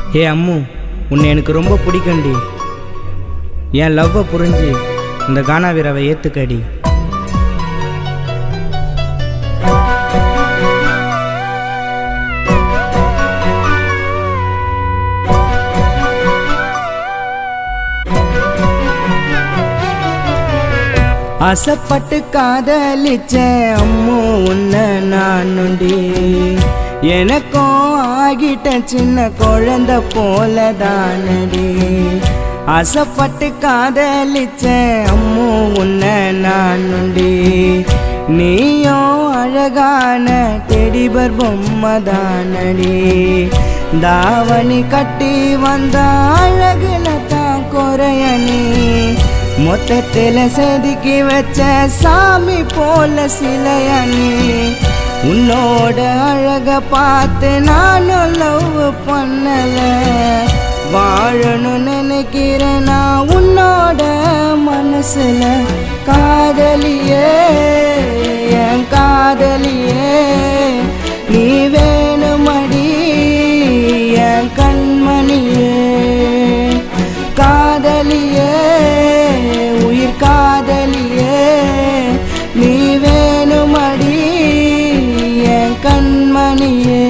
ஏ அம்மு உன்னை எனக்கு ரொம்ப பிடிக்கும்டி என் லவ்வை புரிஞ்சு இந்த கானா வீராவை ஏற்றுக்கடி ஆசைப்பட்டு காதலிச்ச அம்மு உன்னை நான் நொண்டி எனக்கும் ஆகிட்ட சின்ன குழந்தை போல தானடி ஆசைப்பட்டு காதலிச்ச அம்மு உன்னை நான் நொண்டி நீயும் அழகான டெடிபர் பொம்மை தானடி தாவணி கட்டி வந்த அழகுல தான் குறையணி மொத்தத்தில் செதுக்கி வச்ச சாமி போல சிலையணி உன்னோட அழக பார்த்து நானும் லவ் பண்ணல வாழணும் நினைக்கிறேன் நான் உன்னோட மனசுல காதலியே என் காதலியே நீ வேணுமடி என் கண்மணியே காதலியே உயிர் காதலியே நீ வேணுமடி என் கண்மணியே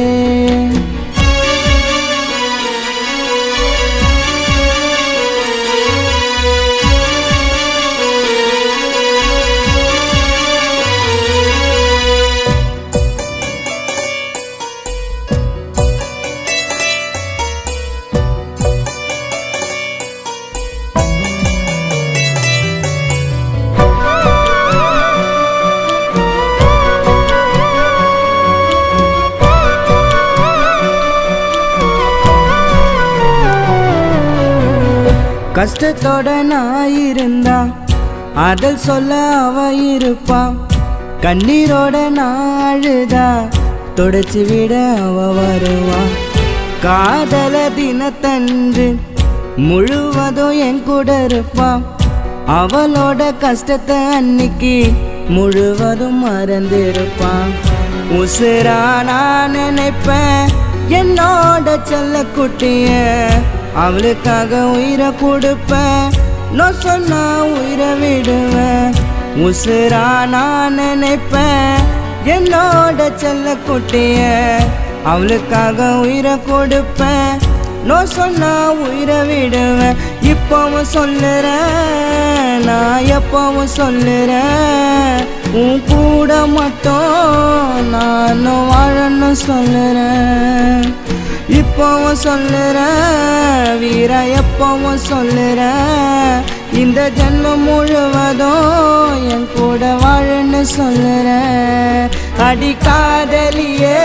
கஷ்டத்தோட நான் இருந்தா அதல் சொல்ல அவ இருப்பா கண்ணீரோட நான் அழுதா தொடச்சு விட அவ வருவா காதல தினத்தன்று முழுவதும் என் கூட இருப்பா அவளோட கஷ்டத்தை அன்னைக்கு முழுவதும் மறந்திருப்பான் உசுரா நான் நினைப்பேன் என்னோட செல்ல குட்டிய அவளுக்காக உயிரை கொடுப்பேன் நான் சொன்னா உயிரை விடுவேன் உசுரா நான் நினைப்பேன் என்னோட செல்ல குட்டிய அவளுக்காக உயிரை கொடுப்பேன் நான் சொன்னா உயிரை விடுவேன் இப்பவும் சொல்லுறேன் நான் எப்பவும் சொல்லுறேன் உன் கூட மட்டும் நானும் வாழணும் சொல்லுறேன் இப்பவும் சொல்லுறேன் வீரா எப்பவும் சொல்லுறேன் இந்த ஜென்மம் முழுவதும் என் கூட வாழன்னு சொல்லுறேன் அடி காதலியே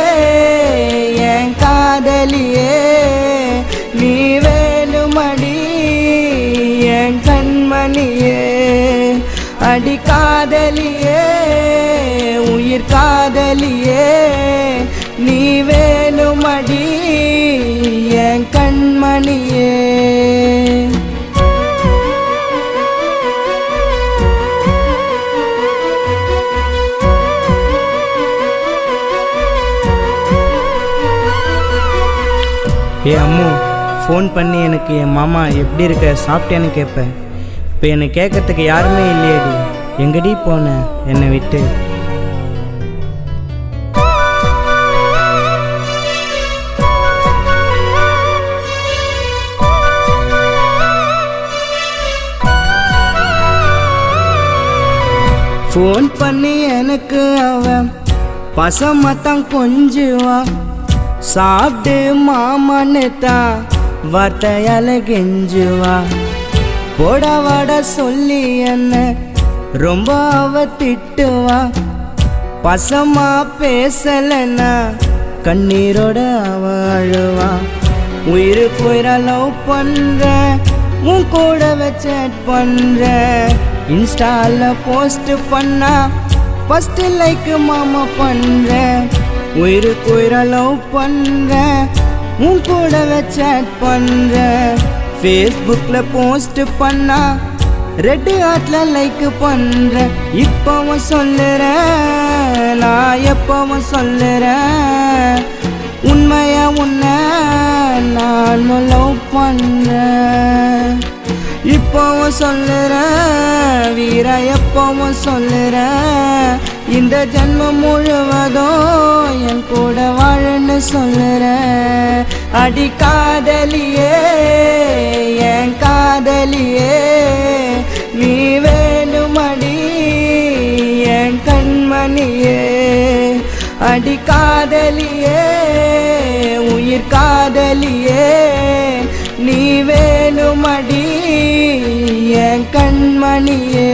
என் காதலியே நீ வேணுமடி என் கண்மணியே அடி காதலியே உயிர் காதலியே நீ வேணுமடி என் கண்மணியே ஏ அம்மு ஃபோன் பண்ணி எனக்கு என் மாமா எப்படி இருக்க சாப்பிட்டேன்னு கேட்பேன் இப்போ என்னை கேட்கறதுக்கு யாருமே இல்லையேடி எங்கடி போன என்னை விட்டு ஃபோன் பண்ணி எனக்கு அவன் பசமத்தான் கொஞ்சுவா சாப்பிட்டு மாமன்னு தான் வார்த்தையால கெஞ்சுவா போட வாட சொல்லி என்ன ரொம்ப அவ திட்டுவா பசமா பேசலன்னா கண்ணீரோட அவ அழுவா உயிருக்கு உயிரா லவ் பண்ற உன் கூட வச்சட் பண்ற இன்ஸ்டால போஸ்ட் பண்ணா ஃபர்ஸ்ட் லைக் மாமா பண்ற உயிருக்கு உயிரா லவ் பண்ற உன் கூட வச்சட் பண்ற ஃபேஸ்புக்ல போஸ்ட் பண்ணா ரெட் ஹார்ட்ல லைக் பண்ற இப்பவும் சொல்லுறேன் நான் எப்பவும் சொல்லுறேன் உண்மையா உன்னை நானும் லவ் பண்ணுறேன் இப்போவும் சொல்லுறேன் வீரா எப்பவும் சொல்லுறேன் இந்த ஜென்மம் முழுவதும் என் கூட வாழன்னு சொல்லுறேன் அடி காதலியே என் காதலியே நீ வேணுமடி என் கண்மணியே அடி காதலியே உயிர் காதலியே நீ வேணுமடி என் கண்மணியே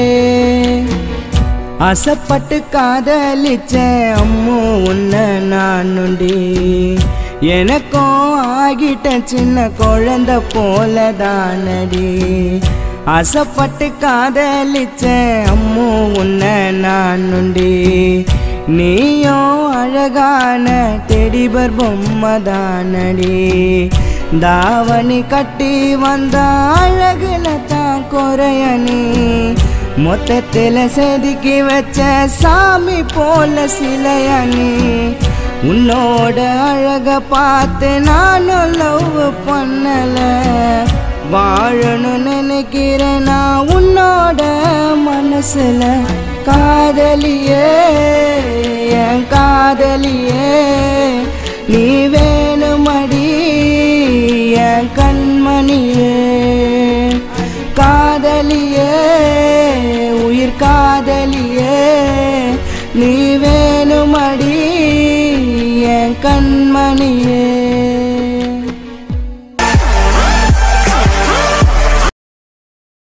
ஆசைப்பட்டு காதலிச்ச அம்மு உன்னை நானுண்டி எனக்கும் ஆகிட்ட சின்ன குழந்தை போல தானடி ஆசைப்பட்டு காதலிச்ச அம்மு உன்னை நானுண்டி நீயும் அழகான டெடிபர் பொம்மை தானடி தாவணி கட்டி வந்த அழகுல தான் குறையணி மொத்தத்தில் செதுக்கி வச்ச சாமி போல சிலையணி உன்னோட அழக பார்த்து நானும் லவ் பண்ணல வாழணும் நினைக்கிறேன் நான் உன்னோட மனசுல காதலியே என் காதலியே நீ வேணுமடி என் கண்மணியே காதலியே உயிர் காதலியே நீ வேணுமடி என் கண்மணியே